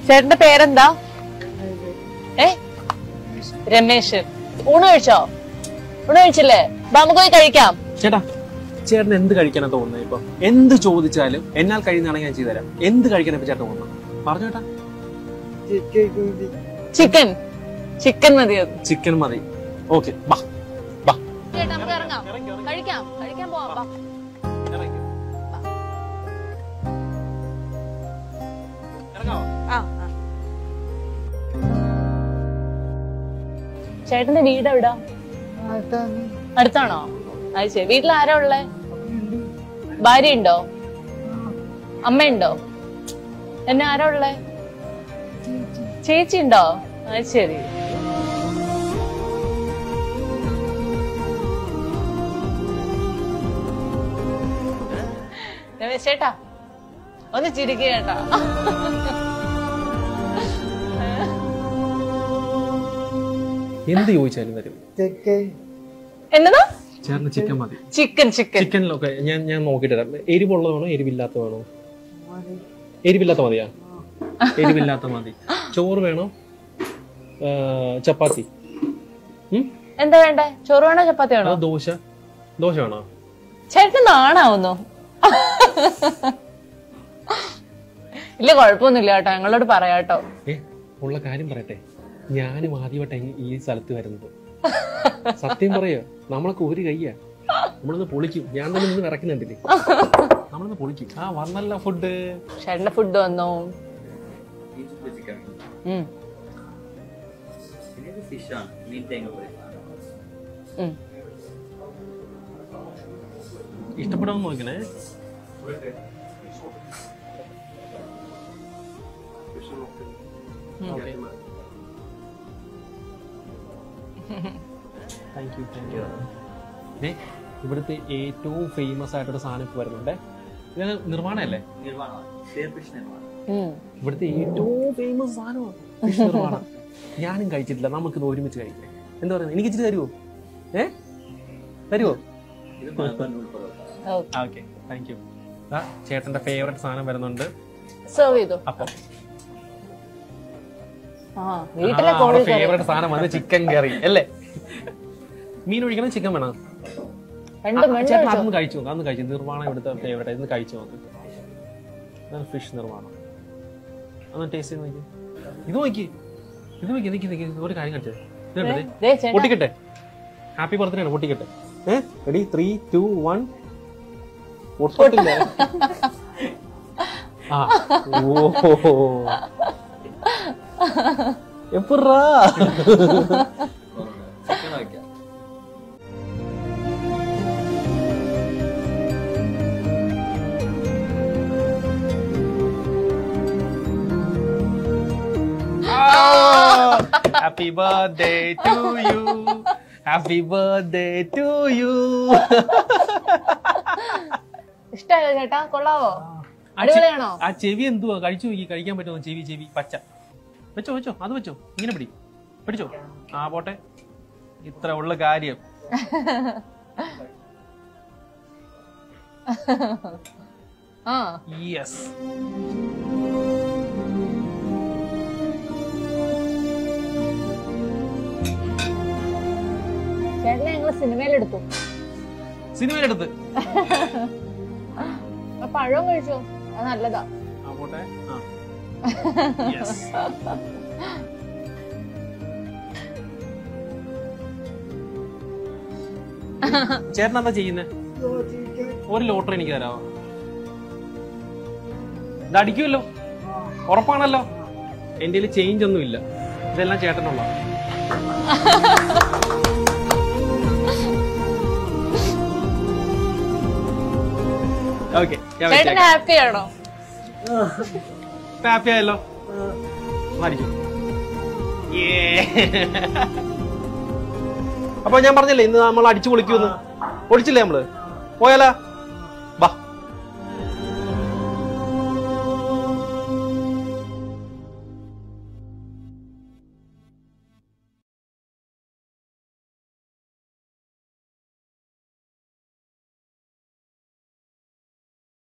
ചേട്ടന്റെ പേരെന്താ ഏ രമേശ് ഊണ് കഴിച്ചോ ഊണ് കഴിച്ചില്ലേ ബാ, നമുക്ക് പോയി കഴിക്കാം ചേട്ടാ ചേട്ടൻ എന്ത് കഴിക്കാനാ തോന്നുന്നത് ഇപ്പൊ എന്ത് ചോദിച്ചാലും എന്നാൽ കഴിയുന്നതാണെങ്കിൽ ഞാൻ ചെയ്തുതരാം എന്ത് കഴിക്കാനാ ഇപ്പൊ ചേട്ടൻ തോന്നുന്നത് പറഞ്ഞു ചേട്ടാ ചിക്കൻ ചിക്കൻ മതി അത് ചിക്കൻ മതി ഓക്കെ ബാ ബാ ചേട്ടാ നമുക്ക് ഇറങ്ങാം കഴിക്കാം കഴിക്കാൻ പോവാം ബാ. ആ, ആ. ചേട്ടന്റെ വീട് എവിടാ അടുത്താണോ അത് ശരി വീട്ടിൽ ആരാ ഉള്ളേ ഭാര്യ ഉണ്ടോ അമ്മയുണ്ടോ എന്നെ ആരാ ഉള്ളേ ചേച്ചി ഉണ്ടോ അത് ശരി രമേശ് ചേട്ടാ ഒന്ന് ചിരിക്കുക ചേട്ടാ എന്ത് ചോദിച്ചാലും വരും എന്നതാ ചേട്ടന് ചിക്കൻ മതി ചിക്കൻ ചിക്കൻ ചിക്കനിലൊക്കെ ഞാൻ ഞാൻ നോക്കിയിട്ട് തരാം എരിവുള്ളത് വേണോ എരിവില്ലാത്ത വേണോ എരിവില്ലാത്ത മതിയാ എരിവില്ലാത്ത മതി ചോറ് വേണോ ആ, ചപ്പാത്തി ഉം? എന്താ വേണ്ടേ ചോറ് വേണോ ചപ്പാത്തി വേണോ അതോ ദോശ ദോശ വേണോ ചേട്ടന് നാണാവുന്നു ഇല്ല കുഴപ്പമൊന്നുമില്ല കേട്ടോ ഞങ്ങളോട് പറയാട്ടോ ഏ ഉള്ള കാര്യം പറയട്ടെ ഞാനും ആദ്യമായിട്ട് ഈ സ്ഥലത്ത് വരുന്നത് സത്യം പറയാ നമ്മളൊക്കെ ഒരു കയ്യാ നമ്മളൊന്ന് പൊളിക്കും ഞാൻ തന്നെ നിന്ന് വിറക്കുന്നുണ്ടില്ലേ നമ്മളൊന്ന് പൊളിക്കും ആ വന്നല്ല ഫുഡ് ചേട്ടന്റെ ഫുഡ് വന്നു ഉം, ഇത് ഫിഷാണ് മീൻ തേങ്ങ പോലെ ഉം. ഇഷ്ടപ്പെടാൻ നോക്കണേ താങ്ക് യു താങ്ക് യു ഏ ഇവിടുത്തെ ഏറ്റവും ഫേമസ് ആയിട്ടൊരു സാധനം ഇപ്പൊ വരുന്നുണ്ടേ ഇത് നിർമ്മാണല്ലേ നിർമ്മാണമാണ് ഷെയർ ഫിഷ് നിർമ്മാണം ഉം. ഇവിടുത്തെ ഏറ്റവും ഫേമസ് സാധനമാണ് ഫിഷ് നിർമ്മാണം ഞാനും കഴിച്ചിട്ടില്ല നമുക്കിത് ഒരുമിച്ച് കഴിക്കാം എന്താ പറയുന്നത് എനിക്ക് ഇച്ചിരി തരുമോ ഏ തരുമോ ഇത് മലബാർ നൂൽ parotta oh, okay thank you ചേട്ടന്റെ ഫേവററ്റ് സാധനം വരുന്നുണ്ട് സെർവ് ചെയ്തു അപ്പം ആ വീട്ടിലെ കോഴി കറി ഫേവററ്റ് സാധനം വന്ന് ചിക്കൻ കറി അല്ലേ മീൻ ഒഴിക്കണം ചിക്കൻ വേണം രണ്ടും രണ്ടും ചേട്ടൻ കഴിച്ചോ? അതൊന്ന് കഴിച്ചു നോക്ക് അതൊന്ന് കഴിച്ചു നിർമ്മാണം ഇവിടുത്തെ ഫേവറേറ്റ് ഇതൊന്ന് കഴിച്ചു നോക്ക് ഇതാണ് ഫിഷ് നിർമ്മാണം അതൊന്ന് ടേസ്റ്റ് ചെയ്ത് നോക്കി ഇത് നോക്കി ഇത് നോക്കി നിക്ക് നിക്ക് ഒരു കാര്യം കാണിച്ചത് ഇത് കണ്ടോ ഇത്? ദേ ചേട്ടാ പൊട്ടിക്കട്ടെ ഹാപ്പി ബർത്ത്ഡേ ആണ് പൊട്ടിക്കട്ടെ ഏ റെഡി ത്രീ ടു വൺ പൊട്ടില്ല ആ ഓ എപ്പറാ ചിക്കൻ വയ്ക്കാം happy birthday to you happy birthday to you ഇഷ്ടായോ ചേട്ടാ കൊള്ളാവോ അടിപൊളിയാണോ ആ ചെവി എന്തുവാ കഴിച്ചു നോക്കി കഴിക്കാൻ പറ്റുമോ ചെവി ചെവി പച്ച വെച്ചോ വെച്ചോ അത് വെച്ചോ ഇങ്ങനെ പിടി പിടിച്ചോ ആ പോട്ടെ ഇത്ര ഉള്ള കാര്യം ആ യെസ് ചേട്ടനെ ഞങ്ങള് സിനിമയിലെടുത്തു സിനിമയിലെടുത്ത് ആ പഴവും കഴിച്ചോ അത് നല്ലതാ ആ പോട്ടെ ആ യെസ് ചേട്ടൻ എന്താ ചെയ്യുന്നേ ഒരു ലോട്ടറി എനിക്ക് തരാമോ ഇത് അടിക്കുമല്ലോ ഉറപ്പാണല്ലോ എന്റെ ചേഞ്ച് ഒന്നും ഇല്ല ഇതെല്ലാം ചേട്ടനുള്ള ഓക്കെ ചേട്ടൻ ഹാപ്പി ആണോ ഹാപ്പി ആയല്ലോ മരിക്കും അപ്പൊ ഞാൻ പറഞ്ഞില്ലേ ഇന്ന് നമ്മൾ അടിച്ചു പൊളിക്കൂന്ന് പൊളിച്ചില്ലേ നമ്മള് പോയാലാ ബാ